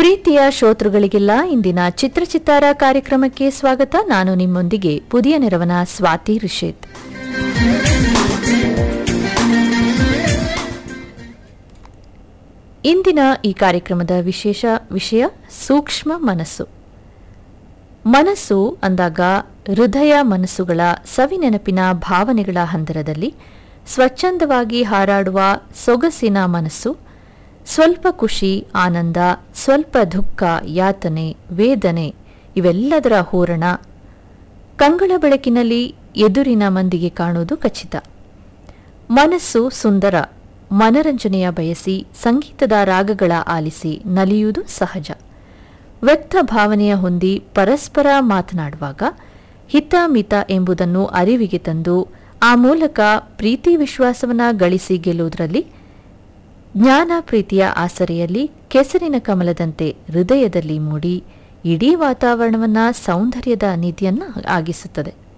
ಪ್ರೀತಿಯ ಶ್ರೋತೃಗಳಿಗೆಲ್ಲ ಇಂದಿನ ಚಿತ್ರಚಿತ್ತಾರ ಕಾರ್ಯಕ್ರಮಕ್ಕೆ ಸ್ವಾಗತ ನಾನು ನಿಮ್ಮೊಂದಿಗೆ ಪುದಿಯ ನೆರವನ ಸ್ವಾತಿ ರಿಷೇತ್ ಇಂದಿನ ಈ ಕಾರ್ಯಕ್ರಮದ ವಿಶೇಷ ವಿಷಯ ಸೂಕ್ಷ್ಮ ಮನಸ್ಸು ಮನಸ್ಸು ಅಂದಾಗ ಹೃದಯ ಮನಸ್ಸುಗಳ ಸವಿನೆನಪಿನ ಭಾವನೆಗಳ ಹಂದರದಲ್ಲಿ ಸ್ವಚ್ಛಂದವಾಗಿ ಹಾರಾಡುವ ಸೊಗಸಿನ ಮನಸ್ಸು ಸ್ವಲ್ಪ ಖುಷಿ ಆನಂದ ಸ್ವಲ್ಪ ದುಃಖ ಯಾತನೆ ವೇದನೆ ಇವೆಲ್ಲದರ ಹೂರಣ ಕಂಗಳ ಬೆಳಕಿನಲ್ಲಿ ಎದುರಿನ ಮಂದಿಗೆ ಕಾಣುವುದು ಖಚಿತ ಮನಸ್ಸು ಸುಂದರ ಮನರಂಜನೆಯ ಬಯಸಿ ಸಂಗೀತದ ರಾಗಗಳ ಆಲಿಸಿ ನಲಿಯುವುದು ಸಹಜ ವ್ಯಕ್ತ ಭಾವನೆಯ ಹೊಂದಿ ಪರಸ್ಪರ ಮಾತನಾಡುವಾಗ ಹಿತ ಮಿತ ಎಂಬುದನ್ನು ಅರಿವಿಗೆ ತಂದು ಆ ಮೂಲಕ ಪ್ರೀತಿ ವಿಶ್ವಾಸವನ್ನ ಗಳಿಸಿ ಗೆಲ್ಲುವುದರಲ್ಲಿ ಜ್ಞಾನ ಪ್ರೀತಿಯ ಆಸರೆಯಲ್ಲಿ ಕೆಸರಿನ ಕಮಲದಂತೆ ಹೃದಯದಲ್ಲಿ ಮೂಡಿ ಇಡೀ ವಾತಾವರಣವನ್ನ ಸೌಂದರ್ಯದ ನಿಧಿಯನ್ನ ಆಗಿಸುತ್ತದೆ